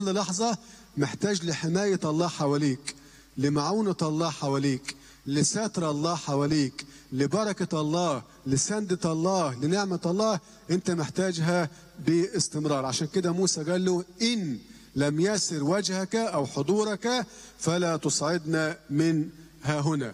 كل لحظة محتاج لحماية الله حواليك لمعونة الله حواليك لستر الله حواليك لبركة الله لسندة الله لنعمة الله انت محتاجها باستمرار عشان كده موسى قال له إن لم يسر وجهك أو حضورك فلا تصعدنا من ها هنا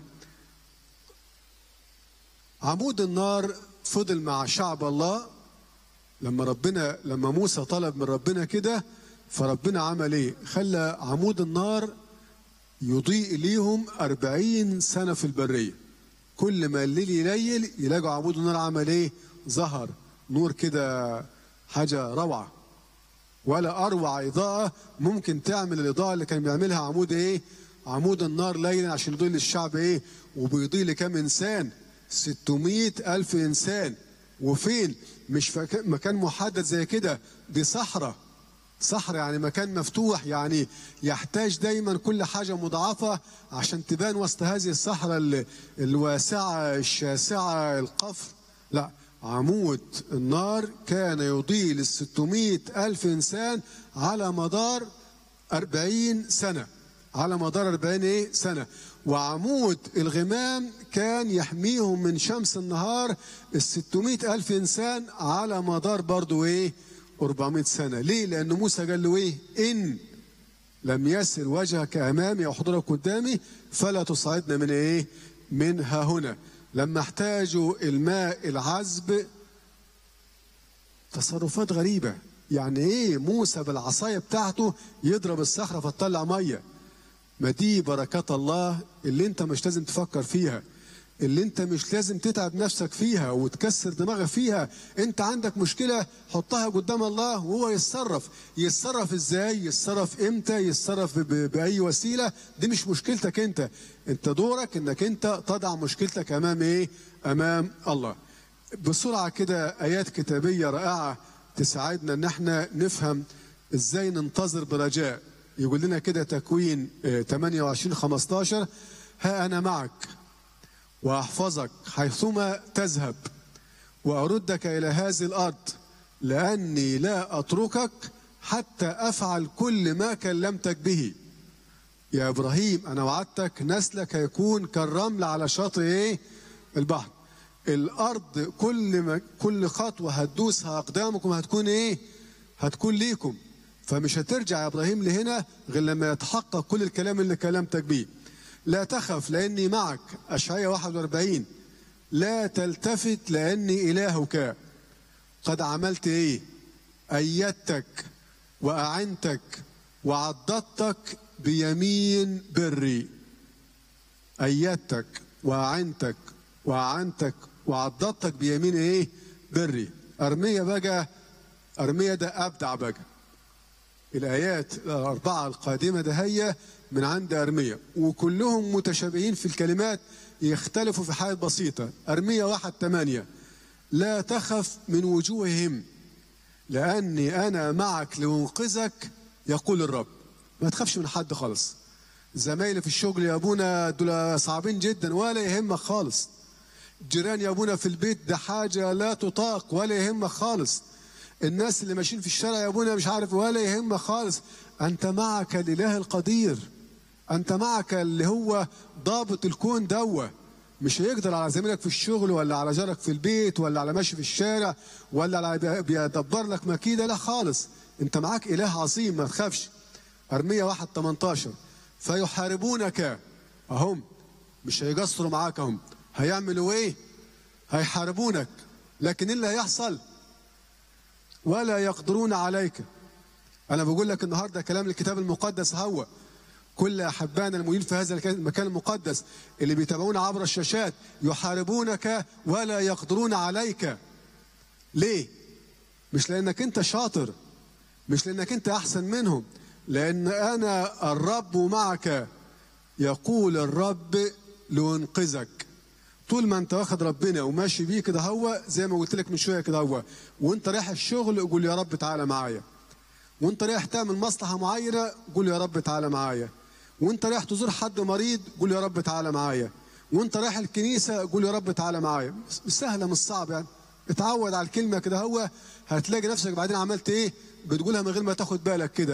عمود النار فضل مع شعب الله لما ربنا لما موسى طلب من ربنا كده فربنا عمل ايه خلى عمود النار يضيء ليهم أربعين سنة في البرية كل ما الليل يليل يلاقوا عمود النار عمل ايه ظهر نور كده حاجة روعة ولا أروع إضاءة ممكن تعمل الإضاءة اللي كان بيعملها عمود ايه عمود النار ليلا عشان يضيء للشعب ايه وبيضيء لكام إنسان 600 ألف إنسان وفين مش فك... مكان محدد زي كده دي صحراء صحراء يعني مكان مفتوح يعني يحتاج دايما كل حاجة مضاعفة عشان تبان وسط هذه الصحراء ال... الواسعة الشاسعة القفر لا عمود النار كان يضيء للستمائة ألف إنسان على مدار أربعين سنة على مدار أربعين إيه سنة وعمود الغمام كان يحميهم من شمس النهار الستمائة ألف إنسان على مدار برضو إيه 400 سنة ليه لأن موسى قال له إيه إن لم يسر وجهك أمامي أو حضورك قدامي فلا تصعدنا من إيه من ها هنا لما احتاجوا الماء العذب تصرفات غريبة يعني ايه موسى بالعصاية بتاعته يضرب الصخرة فتطلع مية ما دي بركات الله اللي انت مش لازم تفكر فيها اللي انت مش لازم تتعب نفسك فيها وتكسر دماغك فيها انت عندك مشكلة حطها قدام الله وهو يتصرف يتصرف ازاي يتصرف امتى يتصرف بأي وسيلة دي مش مشكلتك انت انت دورك انك انت تضع مشكلتك امام ايه امام الله بسرعة كده ايات كتابية رائعة تساعدنا ان احنا نفهم ازاي ننتظر برجاء يقول لنا كده تكوين 28 15 ها انا معك واحفظك حيثما تذهب واردك الى هذه الارض لاني لا اتركك حتى افعل كل ما كلمتك به يا ابراهيم انا وعدتك نسلك هيكون كالرمل على شاطئ ايه البحر الارض كل ما كل خطوه هتدوسها اقدامكم هتكون ايه هتكون ليكم فمش هترجع يا ابراهيم لهنا غير لما يتحقق كل الكلام اللي كلمتك بيه لا تخف لاني معك اشعياء 41 لا تلتفت لاني الهك قد عملت ايه ايدتك واعنتك وعضدتك بيمين بري ايدتك واعنتك واعنتك وعضدتك بيمين ايه بري ارميه بقى ارميه ده ابدع بقى الآيات الأربعة القادمة ده هي من عند أرمية وكلهم متشابهين في الكلمات يختلفوا في حاجات بسيطة أرمية واحد ثمانية لا تخف من وجوههم لأني أنا معك لأنقذك يقول الرب ما تخافش من حد خالص زمايلي في الشغل يا أبونا دول صعبين جدا ولا يهمك خالص جيران يا أبونا في البيت ده حاجة لا تطاق ولا يهمك خالص الناس اللي ماشيين في الشارع يا ابونا مش عارف ولا يهمك خالص انت معك الاله القدير انت معك اللي هو ضابط الكون دوا مش هيقدر على زميلك في الشغل ولا على جارك في البيت ولا على ماشي في الشارع ولا على بيدبر لك مكيده لا خالص انت معاك اله عظيم ما تخافش ارميه واحد 18 فيحاربونك اهم مش هيقصروا معاك اهم هيعملوا ايه هيحاربونك لكن ايه اللي هيحصل ولا يقدرون عليك أنا بقول لك النهاردة كلام الكتاب المقدس هو كل أحبائنا المؤمنين في هذا المكان المقدس اللي بيتابعونا عبر الشاشات يحاربونك ولا يقدرون عليك ليه؟ مش لأنك أنت شاطر مش لأنك أنت أحسن منهم لأن أنا الرب معك يقول الرب لأنقذك طول ما انت واخد ربنا وماشي بيه كده هو زي ما قلت لك من شويه كده هو وانت رايح الشغل قول يا رب تعالى معايا وانت رايح تعمل مصلحه معينه قول يا رب تعالى معايا وانت رايح تزور حد مريض قول يا رب تعالى معايا وانت رايح الكنيسه قول يا رب تعالى معايا سهله مش صعب يعني اتعود على الكلمه كده هو هتلاقي نفسك بعدين عملت ايه بتقولها من غير ما تاخد بالك كده